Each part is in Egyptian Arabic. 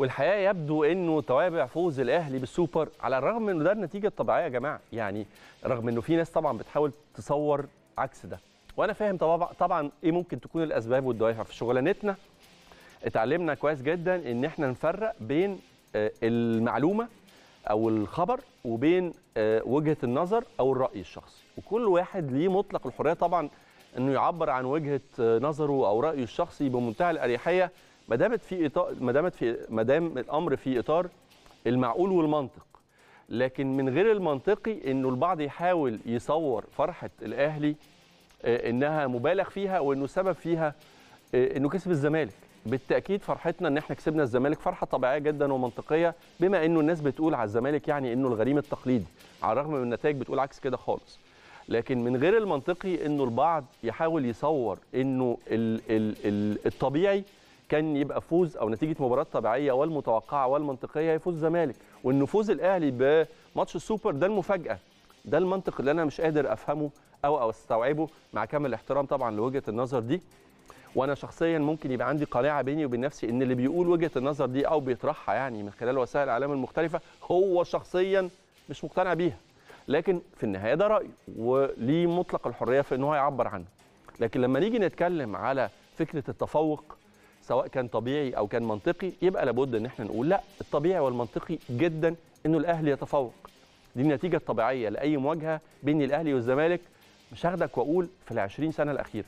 والحقيقه يبدو انه توابع فوز الاهلي بالسوبر على الرغم انه ده النتيجه الطبيعيه يا جماعه يعني رغم انه في ناس طبعا بتحاول تصور عكس ده وانا فاهم طبعا طبعا ايه ممكن تكون الاسباب والدوافع في شغلانتنا اتعلمنا كويس جدا ان احنا نفرق بين آه، المعلومه او الخبر وبين آه، وجهه النظر او الراي الشخصي وكل واحد ليه مطلق الحريه طبعا انه يعبر عن وجهه آه، نظره او رايه الشخصي بمنتهى الاريحيه ما دامت في اطار ما دامت في ما دام الامر في اطار المعقول والمنطق لكن من غير المنطقي انه البعض يحاول يصور فرحه الاهلي آه، انها مبالغ فيها وانه سبب فيها آه، انه كسب الزمالك بالتاكيد فرحتنا ان احنا كسبنا الزمالك فرحه طبيعيه جدا ومنطقيه بما انه الناس بتقول على الزمالك يعني انه الغريم التقليدي على الرغم من النتائج بتقول عكس كده خالص لكن من غير المنطقي انه البعض يحاول يصور انه ال ال ال الطبيعي كان يبقى فوز او نتيجه مباراه طبيعيه والمتوقعه والمنطقيه يفوز الزمالك وان فوز الاهلي بماتش السوبر ده المفاجاه ده المنطق اللي انا مش قادر افهمه او او استوعبه مع كامل الاحترام طبعا لوجهه النظر دي وانا شخصيا ممكن يبقى عندي قناعه بيني وبين نفسي ان اللي بيقول وجهه النظر دي او بيطرحها يعني من خلال وسائل الاعلام المختلفه هو شخصيا مش مقتنع بيها لكن في النهايه ده رايه وليه مطلق الحريه في ان هو يعبر عنه لكن لما نيجي نتكلم على فكره التفوق سواء كان طبيعي او كان منطقي يبقى لابد ان احنا نقول لا الطبيعي والمنطقي جدا انه الاهلي يتفوق دي النتيجه الطبيعيه لاي مواجهه بين الاهلي والزمالك مش هاخدك واقول في ال 20 سنه الاخيره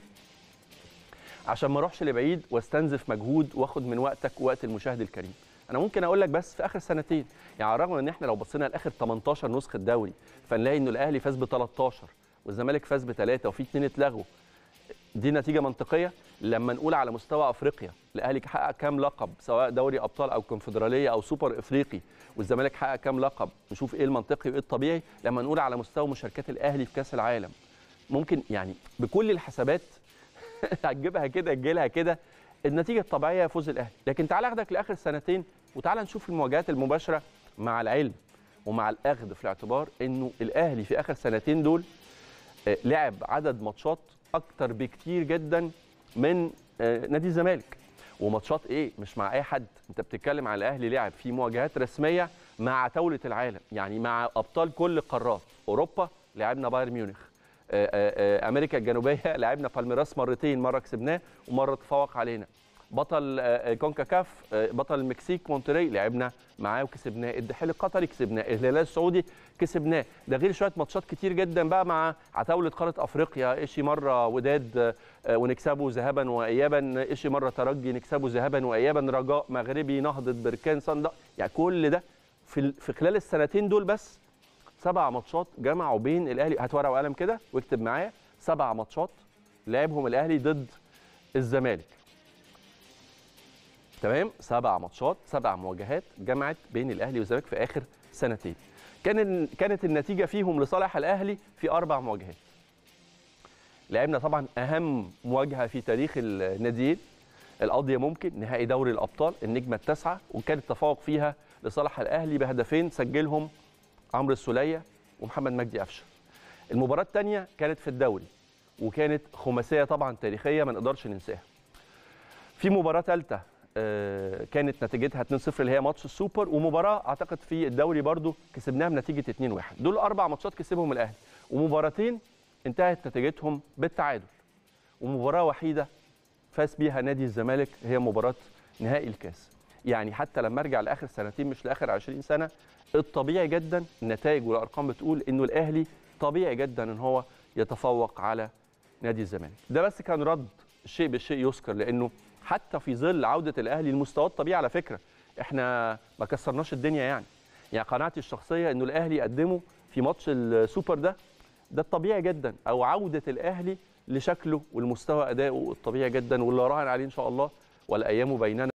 عشان ما اروحش لبعيد واستنزف مجهود واخد من وقتك ووقت المشاهد الكريم انا ممكن اقول لك بس في اخر سنتين يعني على الرغم ان احنا لو بصينا لاخر 18 نسخه دوري فنلاقي انه الاهلي فاز ب 13 والزمالك فاز بثلاثه وفي اثنين اتلغوا دي نتيجه منطقيه لما نقول على مستوى افريقيا الاهلي حقق كام لقب سواء دوري ابطال او كونفدراليه او سوبر افريقي والزمالك حقق كام لقب نشوف ايه المنطقي وايه الطبيعي لما نقول على مستوى مشاركات الاهلي في كاس العالم ممكن يعني بكل الحسابات هتجيبها كده تجيلها كده النتيجه الطبيعيه فوز الاهلي لكن تعال اخدك لاخر سنتين وتعال نشوف المواجهات المباشره مع العلم ومع الاخذ في الاعتبار انه الاهلي في اخر سنتين دول آه، لعب عدد ماتشات اكتر بكتير جدا من آه، نادي الزمالك وماتشات ايه مش مع اي حد انت بتتكلم على الاهلي لعب في مواجهات رسميه مع طاوله العالم يعني مع ابطال كل قارات اوروبا لعبنا بايرن ميونخ آه، آه، آه، امريكا الجنوبيه لعبنا بالميراس مرتين مره كسبناه ومره تفوق علينا بطل آه، آه، كونكاكاف آه، بطل المكسيك مونتري لعبنا معاه وكسبناه الدحيل القطري كسبناه الهلال السعودي كسبناه ده غير شويه ماتشات كتير جدا بقى مع عتاوله قاره افريقيا اشي مره وداد آه، آه، ونكسبه ذهابا وايابا اشي مره ترجي نكسبه ذهابا وايابا رجاء مغربي نهضه بركان صن يعني كل ده في ال- في خلال السنتين دول بس سبع ماتشات جمعوا بين الاهلي هات ورقه وقلم كده واكتب معايا سبع ماتشات لعبهم الاهلي ضد الزمالك تمام سبع ماتشات سبع مواجهات جمعت بين الاهلي والزمالك في اخر سنتين كان كانت النتيجه فيهم لصالح الاهلي في اربع مواجهات لعبنا طبعا اهم مواجهه في تاريخ الناديين القضيه ممكن نهائي دوري الابطال النجمه التاسعه وكان التفوق فيها لصالح الاهلي بهدفين سجلهم عمرو السوليه ومحمد مجدي قفشه المباراه الثانيه كانت في الدوري وكانت خماسيه طبعا تاريخيه ما نقدرش ننساها في مباراه ثالثه آه، كانت نتيجتها 2-0 اللي هي ماتش السوبر ومباراه اعتقد في الدوري برضو كسبناها بنتيجه 2-1 دول اربع ماتشات كسبهم الاهلي ومباراتين انتهت نتيجتهم بالتعادل ومباراه وحيده فاز بيها نادي الزمالك هي مباراه نهائي الكاس يعني حتى لما ارجع لاخر سنتين مش لاخر 20 سنه الطبيعي جدا النتائج والارقام بتقول انه الاهلي طبيعي جدا ان هو يتفوق على نادي الزمالك ده بس كان رد الشيء بالشيء يذكر لانه حتى في ظل عوده الاهلي للمستوى الطبيعي على فكره احنا ما كسرناش الدنيا يعني يعني قناعتي الشخصيه انه الاهلي قدمه في ماتش السوبر ده ده الطبيعي جدا او عوده الاهلي لشكله والمستوى ادائه الطبيعي جدا واللي راهن عليه ان شاء الله والايام بيننا